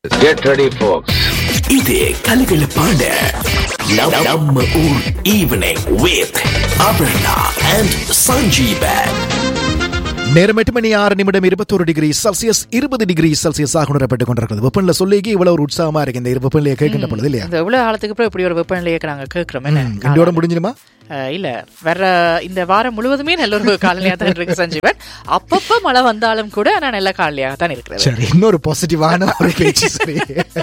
Get ready, folks. இது கலகலப்பான நம்- நம்ம ஊர் evening with Aparna and Sanjeevan நேரம் எட்டு மணி ஆறு நிமிடம் இருபத்தோரு டிகிரி செல்சியஸ் இருபது டிகிரி செல்சியஸ் ஆக உணரப்பட்டுக் கொண்டிருக்கிறது வெப்பநிலை சொல்லிக்கு இவ்வளவு ஒரு உற்சாகமா இருக்கு இந்த வெப்பநிலையை கேட்கின்ற பொழுது இல்லையா இந்த எவ்வளவு காலத்துக்கு அப்புறம் இப்படி ஒரு வெப்பநிலையை நாங்க கேட்கிறோம் என்ன இண்டியோட முடிஞ்சிடுமா அஹ், இல்ல வர இந்த வாரம் முழுவதுமே நல்ல ஒரு காலநிலையா தான் இருக்கு சஞ்சீவன் அப்பப்ப மழை வந்தாலும் கூட ஆனா நல்ல காலநிலையாக தான் இருக்கிறது சரி இன்னொரு பாசிட்டிவான ஒரு பேச்சு சரி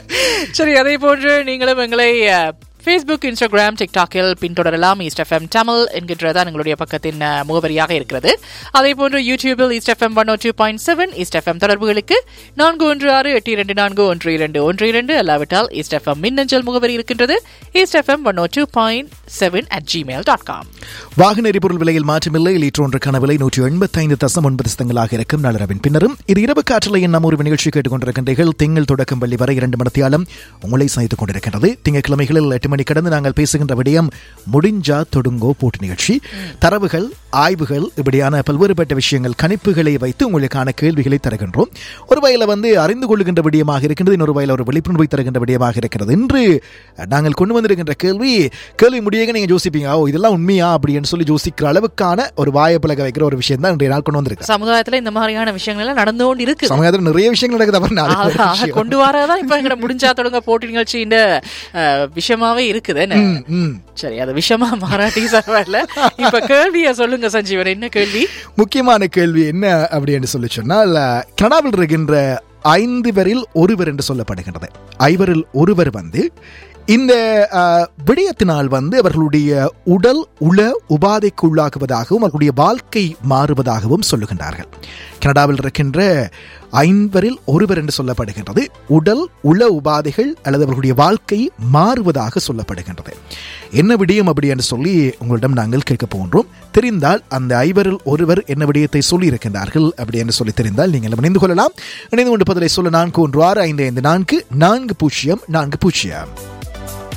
சரி அதே போன்று நீங்களும் எங்களை ஃபேஸ்புக் இன்ஸ்டாகிராம் டிக்டாக்கில் பின்தொடரலாம் ஈஸ்ட் எஃப்எம் தமிழ் என்கின்றதான் எங்களுடைய பக்கத்தின் அஹ், முகவரியாக இருக்கிறது அதே போன்று யூடியூபில் east FM one two point seven east FM தொடர்புகளுக்கு நான்கு ஒன்று ஆறு எட்டு இரண்டு நான்கு ஒன்று இரண்டு ஒன்று இரண்டு அல்லாவிட்டால் ஈஸ்ட் எஃப்எம் மின்னஞ்சல் முகவரி இருக்கின்றது east FM one two point seven at Gmail dot com வாகன எரிபொருள் விலையில் மாற்றமில்லை லீட்டர் ஒன்றுக்கான விலை நூற்றி எண்பத்தைந்து தசம் ஒன்பது சதங்களாக இருக்கும் நளரவின் பின்னரும் இது இரவு காற்றலையின் நம்ம ஒரு நிகழ்ச்சி கேட்டுக்கொண்டிருக்கின்றீர்கள் திங்கள் தொடக்கம் வெள்ளி வரை இரண்டு மணித்தியாலம் உங்களை சந்தித்துக் கொண்டிருக்கின்றது திங்கட்கிழமைகளில் எட்டு மணி கடந்து நாங்கள் பேசுகின்ற விடயம் முடிஞ்சா தொடுங்கோ போட்டு நிகழ்ச்சி தரவுகள் ஆய்வுகள் இப்படியான பல்வேறுபட்ட விஷயங்கள் கணிப்புகளை வைத்து உங்களுக்கான கேள்விகளை தருகின்றோம் ஒரு வயல வந்து அறிந்து கொள்ளுகின்ற விடயமாக இருக்கின்றது இன்னொரு வயல ஒரு விழிப்புணர்வை தருகின்ற விடயமாக இருக்கிறது இன்று நாங்கள் கொண்டு வந்திருக்கின்ற கேள்வி கேள்வி முடியாக நீங்க யோசிப்பீங்க ஓ இதெல்லாம் உண்மையா அப்படின்னு சொல்லி யோசிக்கிற அளவுக்கான ஒரு வாயப்பலக வைக்கிற ஒரு விஷயம் தான் இன்றைய நாள் கொண்டு வந்திருக்கேன் சமுதாயத்துல இந்த மாதிரியான விஷயங்கள் எல்லாம் நடந்து கொண்டு இருக்கு சமயத்தில் நிறைய விஷயங்கள் நடக்குது அப்புறம் நான் அது ஒரு அதை விஷயம். கொண்டு வரதான் இப்ப எங்கட முடிஞ்சா தொடங்க போட்டி நிகழ்ச்சியின் அஹ், விஷயமாவே இருக்குது என்ன ம், ம். சரி அது விஷயமா மாறாட்டி பரவாயில்ல இப்ப கேள்விய சொல்லுங்க சஞ்சீவன் என்ன கேள்வி முக்கியமான கேள்வி என்ன அப்படின்னு சொல்லி சொன்னால் அஹ், கனடாவில் இருக்கின்ற ஐந்து பேரில் ஒருவர் என்று சொல்லப்படுகின்றது ஐவரில் ஒருவர் வந்து இந்த அஹ், விடயத்தினால் வந்து அவர்களுடைய உடல் உள உபாதைக்கு உள்ளாகுவதாகவும் அவர்களுடைய வாழ்க்கை மாறுவதாகவும் சொல்லுகின்றார்கள் கனடாவில் இருக்கின்ற ஐம்பரில் ஒருவர் என்று சொல்லப்படுகின்றது உடல் உள உபாதைகள் அல்லது அவர்களுடைய வாழ்க்கை மாறுவதாக சொல்லப்படுகின்றது என்ன விடயம் அப்படி என்று சொல்லி உங்களிடம் நாங்கள் கேட்க போகின்றோம் தெரிந்தால் அந்த ஐவரில் ஒருவர் என்ன விடயத்தை சொல்லி இருக்கின்றார்கள் அப்படி என்று சொல்லி தெரிந்தால் நீங்கள் இணைந்து கொள்ளலாம் இணைந்து கொண்டு பதிலை சொல்ல நான்கு ஒன்று ஆறு ஐந்து ஐந்து நான்கு நான்கு பூஜ்ஜியம் நான்கு பூஜ்ஜியம்